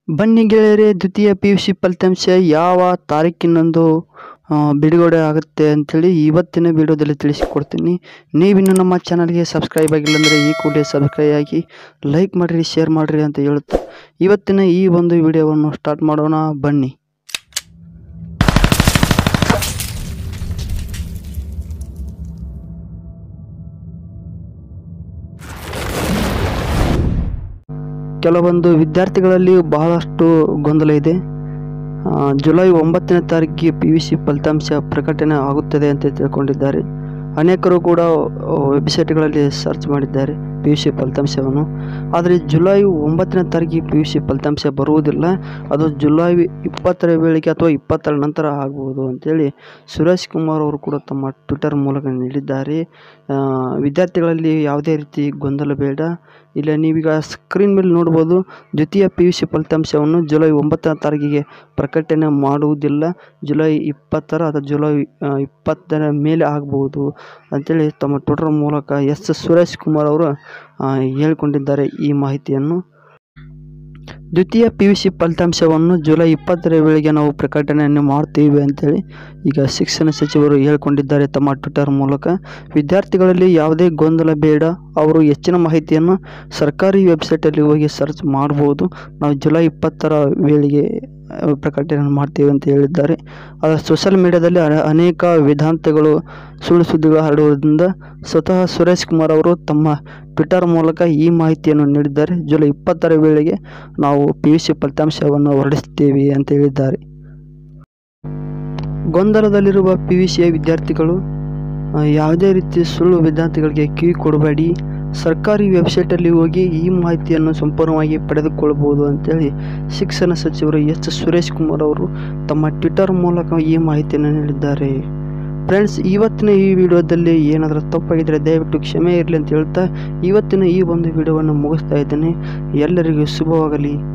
ಬನ್ನಿ ಗೆಳೆಯರೇ ದ್ವಿತೀಯ ಪಿ ಯು ಸಿ ಫಲಿತಾಂಶ ಯಾವ ತಾರೀಕಿನಂದು ಆ, ಬಿಡುಗಡೆ ಆಗುತ್ತೆ ಅಂಥೇಳಿ ಇವತ್ತಿನ ವಿಡಿಯೋದಲ್ಲಿ ತಿಳಿಸಿಕೊಡ್ತೀನಿ ನೀವಿನ್ನು ನಮ್ಮ ಚಾನಲ್ಗೆ ಸಬ್ಸ್ಕ್ರೈಬ್ ಆಗಿಲ್ಲ ಅಂದರೆ ಈ ಕೂಡಲೇ ಸಬ್ಸ್ಕ್ರೈಬ್ ಆಗಿ ಲೈಕ್ ಮಾಡಿರಿ ಶೇರ್ ಮಾಡಿರಿ ಅಂತ ಹೇಳುತ್ತಾ ಇವತ್ತಿನ ಈ ಒಂದು ವಿಡಿಯೋವನ್ನು ಸ್ಟಾರ್ಟ್ ಮಾಡೋಣ ಬನ್ನಿ ಕೆಲವೊಂದು ವಿದ್ಯಾರ್ಥಿಗಳಲ್ಲಿ ಬಹಳಷ್ಟು ಗೊಂದಲ ಇದೆ ಆ, ಜುಲೈ ಒಂಬತ್ತನೇ ತಾರೀಕಿಗೆ ಪಿ ಯು ಸಿ ಫಲಿತಾಂಶ ಪ್ರಕಟಣೆ ಆಗುತ್ತದೆ ಅಂತ ತಿಳ್ಕೊಂಡಿದ್ದಾರೆ ಅನೇಕರು ಕೂಡ ವೆಬ್ಸೈಟ್ಗಳಲ್ಲಿ ಸರ್ಚ್ ಮಾಡಿದ್ದಾರೆ ಪಿ ಯು ಸಿ ಫಲಿತಾಂಶವನ್ನು ಆದರೆ ಜುಲೈ ಒಂಬತ್ತನೇ ತಾರೀಕಿಗೆ ಪಿ ಯು ಸಿ ಫಲಿತಾಂಶ ಬರುವುದಿಲ್ಲ ಅದು ಜುಲೈ ಇಪ್ಪತ್ತರ ವೇಳೆಗೆ ಅಥವಾ ಇಪ್ಪತ್ತರ ನಂತರ ಆಗ್ಬೋದು ಅಂತೇಳಿ ಸುರೇಶ್ ಕುಮಾರ್ ಅವರು ಕೂಡ ತಮ್ಮ ಟ್ವಿಟರ್ ಮೂಲಕ ನೀಡಿದ್ದಾರೆ ಆ, ವಿದ್ಯಾರ್ಥಿಗಳಲ್ಲಿ ಯಾವುದೇ ರೀತಿ ಗೊಂದಲ ಬೇಡ ಇಲ್ಲ ನೀವೀಗ ಸ್ಕ್ರೀನ್ ಮೇಲೆ ನೋಡ್ಬೋದು ದ್ವಿತೀಯ ಪಿ ಯು ಸಿ ಫಲಿತಾಂಶವನ್ನು ಜುಲೈ ಒಂಬತ್ತನೇ ತಾರೀಕಿಗೆ ಪ್ರಕಟಣೆ ಮಾಡುವುದಿಲ್ಲ ಜುಲೈ ಇಪ್ಪತ್ತರ ಅಥವಾ ಜುಲೈ ಆ, ಇಪ್ಪತ್ತರ ಮೇಲೆ ಆಗ್ಬೋದು ಅಂತೇಳಿ ತಮ್ಮ ಟ್ವಿಟರ್ ಮೂಲಕ ಎಸ್ ಸುರೇಶ್ ಕುಮಾರ್ ಅವರು ಆ, ಹೇಳಿಕೊಂಡಿದ್ದಾರೆ ಈ ಮಾಹಿತಿಯನ್ನು ದ್ವಿತೀಯ ಪಿ ಯು ಸಿ ಫಲಿತಾಂಶವನ್ನು ಜುಲೈ ಇಪ್ಪತ್ತರ ವೇಳೆಗೆ ನಾವು ಪ್ರಕಟಣೆಯನ್ನು ಮಾಡ್ತೀವಿ ಅಂತೇಳಿ ಈಗ ಶಿಕ್ಷಣ ಸಚಿವರು ಹೇಳಿಕೊಂಡಿದ್ದಾರೆ ತಮ್ಮ ಟ್ವಿಟರ್ ಮೂಲಕ ವಿದ್ಯಾರ್ಥಿಗಳಲ್ಲಿ ಯಾವುದೇ ಗೊಂದಲ ಬೇಡ ಅವರು ಹೆಚ್ಚಿನ ಮಾಹಿತಿಯನ್ನು ಸರ್ಕಾರಿ ವೆಬ್ಸೈಟಲ್ಲಿ ಹೋಗಿ ಸರ್ಚ್ ಮಾಡ್ಬೋದು ನಾವು ಜುಲೈ ಇಪ್ಪತ್ತರ ವೇಳೆಗೆ ಆ, ಪ್ರಕಟಣೆ ಮಾಡ್ತೀವಿ ಅಂತ ಹೇಳಿದ್ದಾರೆ ಆದರೆ ಸೋಷಿಯಲ್ ಮೀಡಿಯಾದಲ್ಲಿ ಅನೆ- ಅನೇಕ ವೇದಾಂತಗಳು ಸುಳ್ಳು ಸುದ್ದಿಗಳು ಹರಡುವುದರಿಂದ ಸ್ವತಃ ಸುರೇಶ್ ಕುಮಾರ್ ಅವರು ತಮ್ಮ ಟ್ವಿಟರ್ ಮೂಲಕ ಈ ಮಾಹಿತಿಯನ್ನು ನೀಡಿದ್ದಾರೆ ಜುಲೈ ಇಪ್ಪತ್ತರ ವೇಳೆಗೆ ನಾವು ಪಿ ಯು ಸಿ ಫಲಿತಾಂಶವನ್ನು ಹೊರಡಿಸ್ತೀವಿ ಅಂತ ಹೇಳಿದ್ದಾರೆ ಗೊಂದಲದಲ್ಲಿರುವ ಪಿ ಯು ಸಿಯ ವಿದ್ಯಾರ್ಥಿಗಳು ಆ, ಯಾವುದೇ ರೀತಿ ಸುಳ್ಳು ವಿದ್ಯಾರ್ಥಿಗಳಿಗೆ ಕಿವಿ ಕೊಡಬೇಡಿ ಸರ್ಕಾರಿ ವೆಬ್ಸೈಟಲ್ಲಿ ಹೋಗಿ ಈ ಮಾಹಿತಿಯನ್ನು ಸಂಪೂರ್ಣವಾಗಿ ಪಡೆದುಕೊಳ್ಳಬಹುದು ಅಂತೇಳಿ ಶಿಕ್ಷಣ ಸಚಿವರು ಎಸ್ ಸುರೇಶ್ ಕುಮಾರ್ ಅವರು ತಮ್ಮ ಟ್ವಿಟರ್ ಮೂಲಕ ಈ ಮಾಹಿತಿಯನ್ನು ನೀಡಿದ್ದಾರೆ ಫ್ರೆಂಡ್ಸ್ ಇವತ್ತಿನ ಈ ವಿಡಿಯೋದಲ್ಲಿ ಏನಾದರೂ ತಪ್ಪಾಗಿದ್ದರೆ ದಯವಿಟ್ಟು ಕ್ಷಮೆ ಇರಲಿ ಅಂತ ಹೇಳ್ತಾ ಇವತ್ತಿನ ಈ ಒಂದು ವಿಡಿಯೋವನ್ನು ಮುಗಿಸ್ತಾ ಇದ್ದೇನೆ ಎಲ್ಲರಿಗೂ ಶುಭವಾಗಲಿ